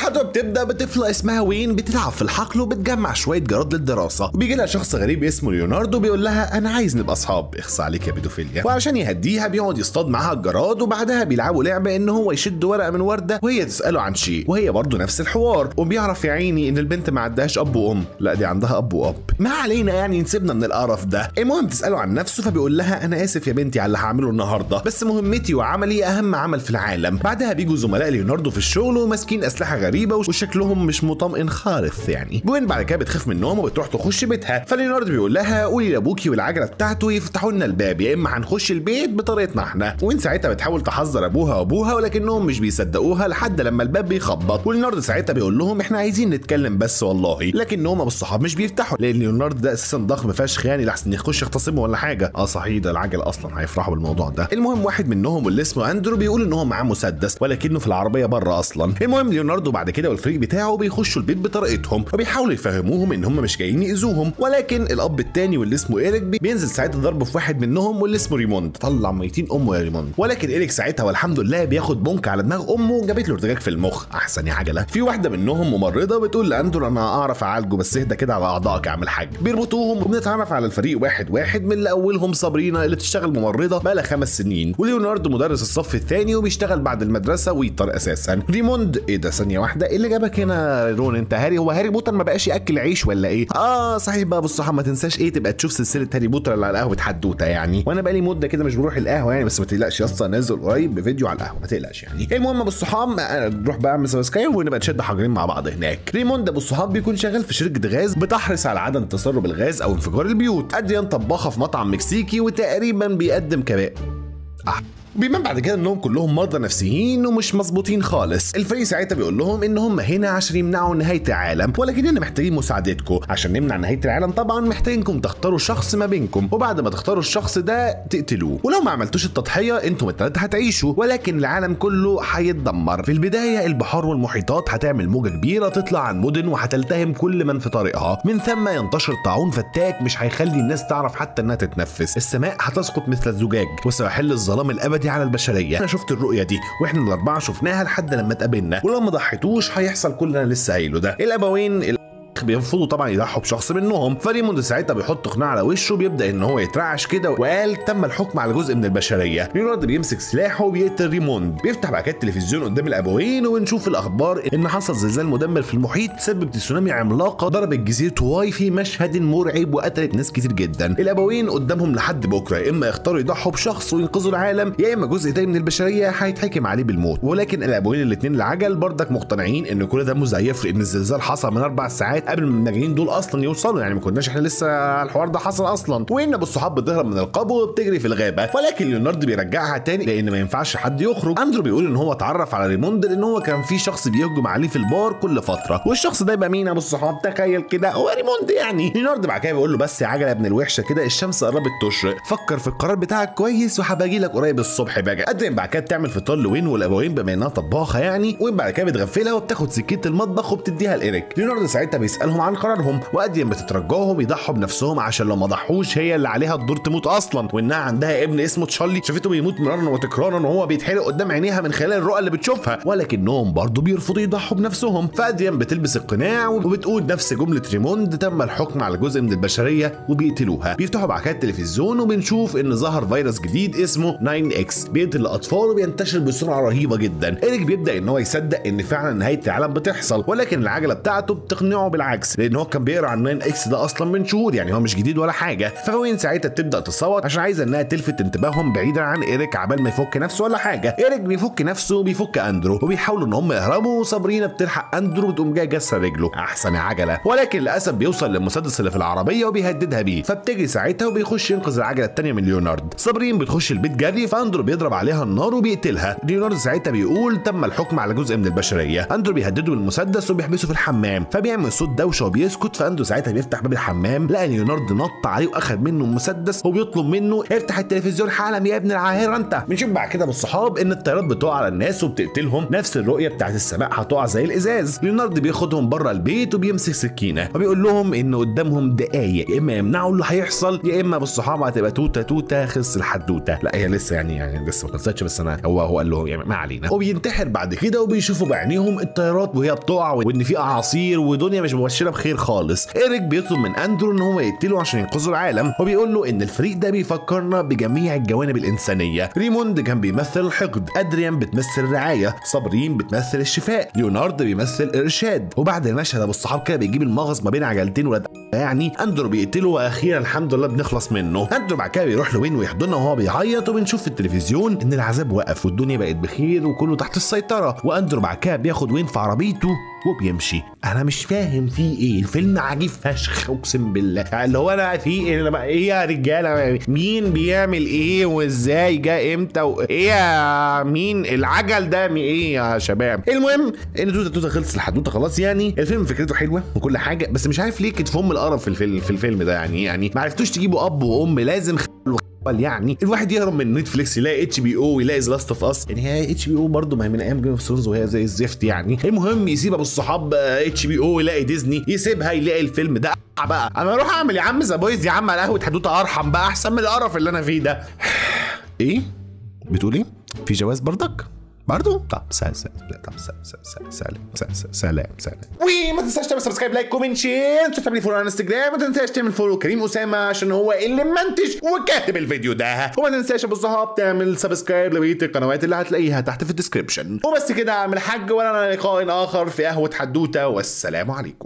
الحلقه بتبدا بطفله اسمها وين بتلعب في الحقل وبتجمع شويه جراد للدراسه وبيجي لها شخص غريب اسمه ليوناردو بيقول لها انا عايز نبقى اصحاب اخص عليك يا بيدوفيليا وعشان يهديها بيقعد يصطاد معاها الجراد وبعدها بيلعبوا لعبه ان هو يشد ورقه من ورده وهي تساله عن شيء وهي برضه نفس الحوار وبيعرف يا عيني ان البنت ما عندهاش اب وام لا دي عندها اب واب ما علينا يعني نسيبنا من القرف ده المهم تساله عن نفسه فبيقول لها انا اسف يا بنتي على اللي هعمله النهارده بس مهمتي وعملي اهم عمل في العالم بعدها بيجوا زملاء ليوناردو في الشغل وماسكين اسلحه غريبه وشكلهم مش مطمئن خالص يعني بوين بعد كده بتخاف من النوم وبتروح تخش بيتها فليوناردو بيقول لها قولي لابوكي والعجله بتاعته يفتحوا لنا الباب يا اما هنخش البيت بطريقتنا احنا وين ساعتها بتحاول تحذر ابوها وابوها ولكنهم مش بيصدقوها لحد لما الباب بيخبط وليوناردو ساعتها بيقول لهم احنا عايزين نتكلم بس والله لكنهم ابو الصحاب مش بيفتحوا لان ليوناردو ده اساسا ضخم فشخ يعني لحسن يخش يختصموا ولا حاجه اه صحيح ده العجل اصلا هيفرحوا بالموضوع ده المهم واحد منهم واللي اسمه اندرو بيقول ان هو معاه مسدس ولكنه في العربيه بره اصلا المهم ليوناردو بعد كده والفريق بتاعه بيخشوا البيت بطريقتهم وبيحاولوا يفهموهم ان هم مش جايين يأذوهم ولكن الاب التاني واللي اسمه ايريك بي- بينزل ساعتها ضرب في واحد منهم واللي اسمه ريموند طلع ميتين امه يا ريموند ولكن ايريك ساعتها والحمد لله بياخد بونك على دماغ امه وجابت له ارتجاج في المخ احسن يا عجله في واحده منهم ممرضه بتقول لاندرو انا اعرف اعالجه بس اهدى كده على اعضائك يا عم الحاج بيربطوهم وبنتعرف على الفريق واحد واحد من اللي اولهم صابرينا اللي بتشتغل ممرضه بقى لها خمس سنين وليوناردو مدرس الصف الثاني وبيشتغل بعد المدرسه ويطر اساسا ريموند ايه ده ثانيه واحده ايه اللي جابك هنا يا رون انت هاري هو هاري بوتر ما بقاش ياكل عيش ولا ايه اه صحيح بقى بص ما تنساش ايه تبقى تشوف سلسله هاري بوتر اللي على قهوه حدوته يعني وانا بقالي مده كده مش بروح القهوه يعني بس ما تقلقش يا اسطى نازل قريب بفيديو على القهوه ما تقلقش يعني المهم ابو الصحاب آه، نروح بقى اعمل سبسكرايب ونبقى نشد حجرين مع بعض هناك ريموند ابو الصحاب بيكون شغال في شركه غاز بتحرص على عدم تسرب الغاز او انفجار البيوت ادريان طباخه في مطعم مكسيكي وتقريبا بيقدم كباب آه. بيبان بعد كده انهم كلهم مرضى نفسيين ومش مظبوطين خالص الفريق ساعتها بيقول لهم ان هم هنا عشان يمنعوا نهايه العالم ولكننا محتاجين مساعدتكم عشان نمنع نهايه العالم طبعا محتاجينكم تختاروا شخص ما بينكم وبعد ما تختاروا الشخص ده تقتلوه ولو ما عملتوش التضحيه انتم الثلاثه هتعيشوا ولكن العالم كله هيتدمر في البدايه البحار والمحيطات هتعمل موجه كبيره تطلع عن مدن وهتلتهم كل من في طريقها من ثم ينتشر طاعون فتاك مش هيخلي الناس تعرف حتى انها تتنفس السماء هتسقط مثل الزجاج وسيحل الظلام الابدي على البشريه انا شفت الرؤيه دي واحنا الاربعه شفناها لحد لما اتقابلنا ولو ما ضحيتوش هيحصل كل اللي انا لسه قايله ده الابوين ال- بيرفضوا طبعا يضحوا بشخص منهم فريموند ساعتها بيحط قناع على وشه بيبدا ان هو يترعش كده وقال تم الحكم على جزء من البشريه ليوناردو بيمسك سلاحه وبيقتل ريموند بيفتح بعد كده التلفزيون قدام الابوين وبنشوف الاخبار ان حصل زلزال مدمر في المحيط سبب تسونامي عملاقه ضربت جزيره هواي في مشهد مرعب وقتلت ناس كتير جدا الابوين قدامهم لحد بكره يا اما يختاروا يضحوا بشخص وينقذوا العالم يا اما جزء تاني من البشريه هيتحكم على بالموت ولكن الابوين الاثنين العجل برضك مقتنعين ان كل ده مزيف لان الزلزال حصل من اربع ساعات قبل ما الناجين دول اصلا يوصلوا يعني ما كناش احنا لسه الحوار ده حصل اصلا وان ابو الصحاب بتهرب من القبو وبتجري في الغابه ولكن ليوناردو بيرجعها تاني لان ما ينفعش حد يخرج اندرو بيقول ان هو اتعرف على ريموند لان هو كان في شخص بيهجم عليه في البار كل فتره والشخص ده يبقى مين يا ابو الصحاب تخيل كده هو ريموند يعني ليوناردو بعد كده بيقول له بس يا عجله يا ابن الوحشه كده الشمس قربت تشرق فكر في القرار بتاعك كويس وهبقى اجي لك قريب الصبح بقى قدم بعد كده بتعمل فطار لوين والابوين بما انها طباخه يعني وين بعد كده بتغفلها وبتاخد سكينه المطبخ وبتديها لايريك ليوناردو ساعتها بيسالهم عن قرارهم واديان بتترجاهم يضحوا بنفسهم عشان لو ما ضحوش هي اللي عليها الدور تموت اصلا وانها عندها ابن اسمه تشارلي شافته بيموت مرارا وتكرارا وهو بيتحرق قدام عينيها من خلال الرؤى اللي بتشوفها ولكنهم برضه بيرفضوا يضحوا بنفسهم فاديان بتلبس القناع وبتقول نفس جمله ريموند تم الحكم على جزء من البشريه وبيقتلوها بيفتحوا بعد كده التلفزيون وبنشوف ان ظهر فيروس جديد اسمه 9 اكس بيقتل الاطفال وبينتشر بسرعه رهيبه جدا ايريك بيبدا ان هو يصدق ان فعلا نهايه العالم بتحصل ولكن العجله بتاعته بتقنعه بالعكس لان هو كان بيقرا عن 9 اكس ده اصلا من شهور يعني هو مش جديد ولا حاجه فوين ساعتها بتبدا تصوت عشان عايزه انها تلفت انتباههم بعيدا عن ايريك عبال ما يفك نفسه ولا حاجه ايريك بيفك نفسه وبيفك اندرو وبيحاولوا ان هم يهربوا وصابرينا بتلحق اندرو وتقوم جايه جاسه رجله احسن يا عجله ولكن للاسف بيوصل للمسدس اللي في العربيه وبيهددها بيه فبتجري ساعتها وبيخش ينقذ العجله الثانيه من ليونارد صابرين بتخش البيت جري فاندرو بيضرب عليها النار وبيقتلها ليونارد ساعتها بيقول تم الحكم على جزء من البشريه اندرو بيهدده بالمسدس وبيحبسه في الحمام فبيعمل صوت دوشه وبيسكت فاندرو ساعتها بيفتح باب الحمام لقى ليوناردو نط عليه واخد منه المسدس وبيطلب منه افتح التلفزيون حالا يا ابن العاهره انت بنشوف بعد كده بالصحاب ان الطيارات بتقع على الناس وبتقتلهم نفس الرؤيه بتاعت السماء هتقع زي الازاز ليوناردو بياخدهم بره البيت وبيمسك سكينه وبيقول لهم ان قدامهم دقايق يا اما يمنعوا اللي هيحصل يا اما بالصحاب هتبقى توته توته خلص الحدوته لا هي لسه يعني يعني لسه ما خلصتش بس انا هو هو قال له يعني ما علينا وبينتحر بعد كده وبيشوفوا بعينيهم الطيارات وهي بتقع وان في اعاصير ودنيا مش مبشره بخير خالص ايريك بيطلب من اندرو ان هو يقتله عشان ينقذوا العالم وبيقول له ان الفريق ده بيفكرنا بجميع الجوانب الانسانيه ريموند كان بيمثل الحقد ادريان بتمثل الرعايه صابرين بتمثل الشفاء ليونارد بيمثل الارشاد وبعد المشهد ابو الصحاب كده بيجيب المغص ما بين عجلتين ولاد يعني اندرو بيقتله واخيرا الحمد لله بنخلص منه اندرو بعد كده بيروح لوين ويحضنه وهو بيعيط وبنشوف في التلفزيون ان العذاب وقف والدنيا بقت بخير وكله تحت السيطره واندرو بعد كده بياخد وين في عربيته وبيمشي انا مش فاهم فيه ايه الفيلم عجيب فشخ اقسم بالله اللي هو انا في ايه لما ايه يا رجاله مين بيعمل ايه وازاي جه امتى و... ايه يا مين العجل ده مي- ايه يا شباب المهم ان توته توته خلص الحدوته خلاص يعني الفيلم فكرته حلوه وكل حاجه بس مش عارف ليه كتفهم القرف في الفيلم في الفيلم ده يعني يعني ما عرفتوش تجيبوا اب وام لازم خلوا خل يعني الواحد يهرب من نتفليكس يلاقي اتش بي او ويلاقي ذا لاست اوف اس يعني هي اتش بي او برضه ما هي من ايام جيم اوف ثرونز وهي زي الزفت يعني المهم يسيب ابو الصحاب اتش بي او يلاقي ديزني يسيبها يلاقي الفيلم ده بقى انا اروح اعمل يا عم ذا بويز يا عم على قهوه حدوته ارحم بقى احسن من القرف اللي انا فيه ده ايه بتقول ايه في جواز برضك برضه طب سلام سلام طب سلام سلام سلام سلام سلام سلام وما تنساش تعمل سبسكرايب لايك كومنت شير ما تنساش تعمل فولو على انستجرام ما تنساش تعمل فولو كريم اسامه عشان هو اللي منتج وكاتب الفيديو ده وما تنساش يا ابو الصحاب تعمل سبسكرايب لبقيه القنوات اللي هتلاقيها تحت في الديسكربشن وبس كده اعمل حاج ولا لقاء اخر في قهوه حدوته والسلام عليكم